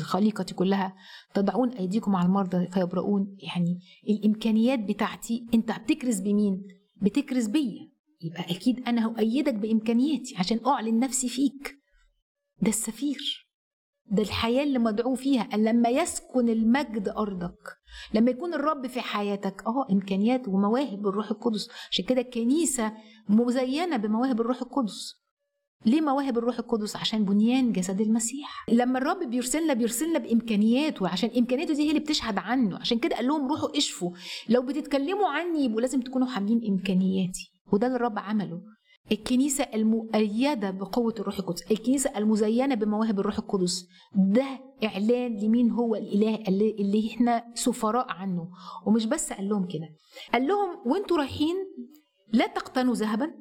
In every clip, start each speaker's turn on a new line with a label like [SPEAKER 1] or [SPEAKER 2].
[SPEAKER 1] الخليقة كلها تضعون أيديكم على المرضى فيبرؤون يعني الإمكانيات بتاعتي أنت بتكرز بمين؟ بتكرز بيا يبقى أكيد أنا هؤيدك بإمكانياتي عشان أعلن نفسي فيك ده السفير ده الحياة اللي مدعو فيها أن لما يسكن المجد أرضك لما يكون الرب في حياتك اه إمكانيات ومواهب الروح القدس عشان كده الكنيسة مزينة بمواهب الروح القدس ليه مواهب الروح القدس عشان بنيان جسد المسيح لما الرب بيرسلنا بيرسلنا بامكانياته عشان امكانياته دي هي اللي بتشهد عنه عشان كده قال لهم روحوا اشفوا لو بتتكلموا عني يبقوا لازم تكونوا حاملين امكانياتي وده اللي الرب عمله الكنيسة المؤيدة بقوة الروح القدس الكنيسة المزينة بمواهب الروح القدس ده إعلان لمين هو الإله اللي, اللي إحنا سفراء عنه ومش بس قال لهم كده قال لهم وانتوا رايحين لا تقتنوا ذهبا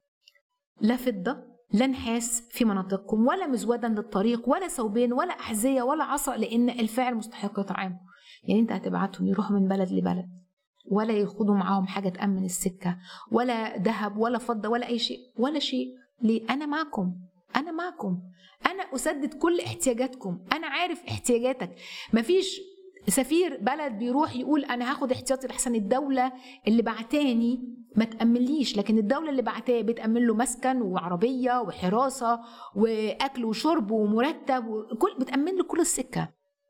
[SPEAKER 1] لا فضة لا نحاس في مناطقكم ولا مزودا للطريق ولا ثوبين ولا أحذية ولا عصا لأن الفاعل مستحق يطعمه يعني أنت هتبعتهم يروحوا من بلد لبلد ولا ياخدوا معاهم حاجة تأمن السكة ولا ذهب ولا فضة ولا أي شيء ولا شيء ليه أنا معكم أنا معكم أنا أسدد كل احتياجاتكم أنا عارف احتياجاتك مفيش سفير بلد بيروح يقول انا هاخد احتياطي لحسن الدوله اللي بعتاني ما تامنليش لكن الدوله اللي بعتاه بتامن له مسكن وعربيه وحراسه واكل وشرب ومرتب وكل بتامن له كل السكه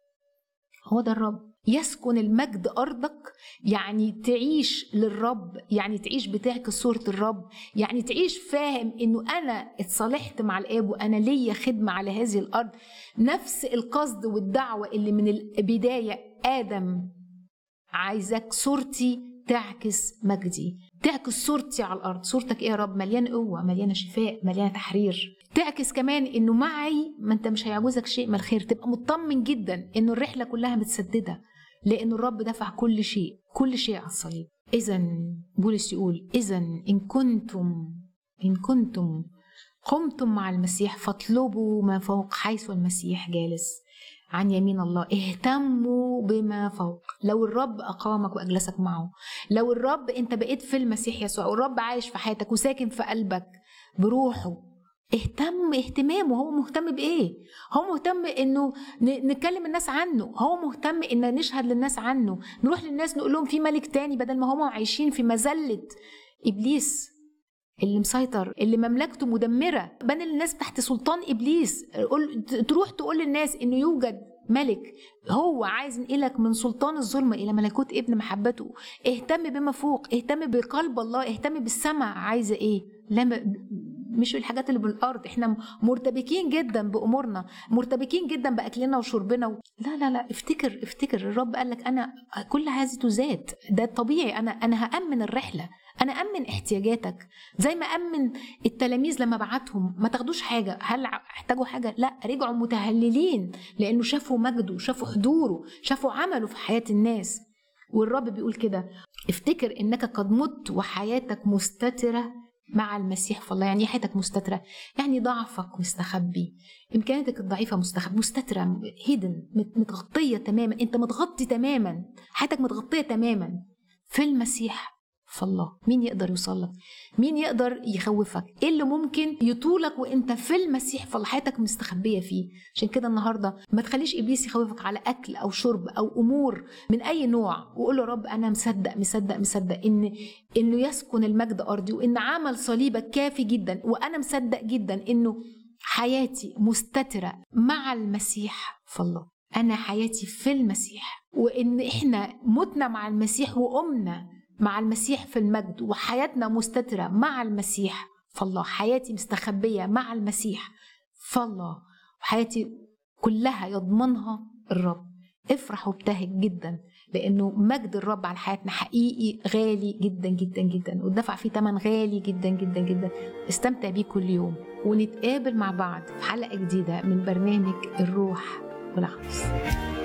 [SPEAKER 1] هو ده الرب يسكن المجد أرضك يعني تعيش للرب يعني تعيش بتعكس صورة الرب يعني تعيش فاهم إنه أنا اتصالحت مع الآب وأنا ليا خدمة على هذه الأرض نفس القصد والدعوة اللي من البداية آدم عايزك صورتي تعكس مجدي تعكس صورتي على الارض صورتك ايه يا رب مليانه قوه مليانه شفاء مليانه تحرير تعكس كمان انه معي ما انت مش هيعوزك شيء من الخير تبقى مطمن جدا انه الرحله كلها متسدده لأن الرب دفع كل شيء كل شيء على الصليب إذا بولس يقول إذا إن كنتم إن كنتم قمتم مع المسيح فاطلبوا ما فوق حيث المسيح جالس عن يمين الله اهتموا بما فوق لو الرب أقامك وأجلسك معه لو الرب أنت بقيت في المسيح يسوع والرب عايش في حياتك وساكن في قلبك بروحه اهتم اهتمام وهو مهتم بايه هو مهتم انه نكلم الناس عنه هو مهتم ان نشهد للناس عنه نروح للناس نقول لهم في ملك تاني بدل ما هم عايشين في مذله ابليس اللي مسيطر اللي مملكته مدمره بنى الناس تحت سلطان ابليس تروح تقول للناس انه يوجد ملك هو عايز ينقلك من سلطان الظلمة إلى ملكوت ابن محبته اهتم بما فوق اهتم بقلب الله اهتم بالسمع عايزة ايه لما مش الحاجات اللي بالارض احنا مرتبكين جدا بامورنا مرتبكين جدا باكلنا وشربنا و... لا لا لا افتكر افتكر الرب قال لك انا كل هذه تزاد ده طبيعي انا انا هامن الرحله انا امن احتياجاتك زي ما امن التلاميذ لما بعتهم ما تاخدوش حاجه هل احتاجوا حاجه لا رجعوا متهللين لانه شافوا مجده شافوا حضوره شافوا عمله في حياه الناس والرب بيقول كده افتكر انك قد مت وحياتك مستتره مع المسيح فالله يعني حياتك مستترة يعني ضعفك مستخبي إمكانياتك الضعيفة مستخبي مستترة هيدن متغطية تماما أنت متغطي تماما حياتك متغطية تماما في المسيح فالله مين يقدر يوصل لك مين يقدر يخوفك ايه اللي ممكن يطولك وانت في المسيح فالله حياتك مستخبيه فيه عشان كده النهارده ما تخليش ابليس يخوفك على اكل او شرب او امور من اي نوع وقول له رب انا مصدق مصدق مصدق ان انه يسكن المجد ارضي وان عمل صليبك كافي جدا وانا مصدق جدا انه حياتي مستتره مع المسيح فالله انا حياتي في المسيح وان احنا متنا مع المسيح وقمنا مع المسيح في المجد وحياتنا مستترة مع المسيح فالله حياتي مستخبية مع المسيح فالله وحياتي كلها يضمنها الرب افرح وابتهج جدا لانه مجد الرب على حياتنا حقيقي غالي جدا جدا جدا ودفع فيه ثمن غالي جدا جدا جدا استمتع بيه كل يوم ونتقابل مع بعض في حلقه جديده من برنامج الروح والعروس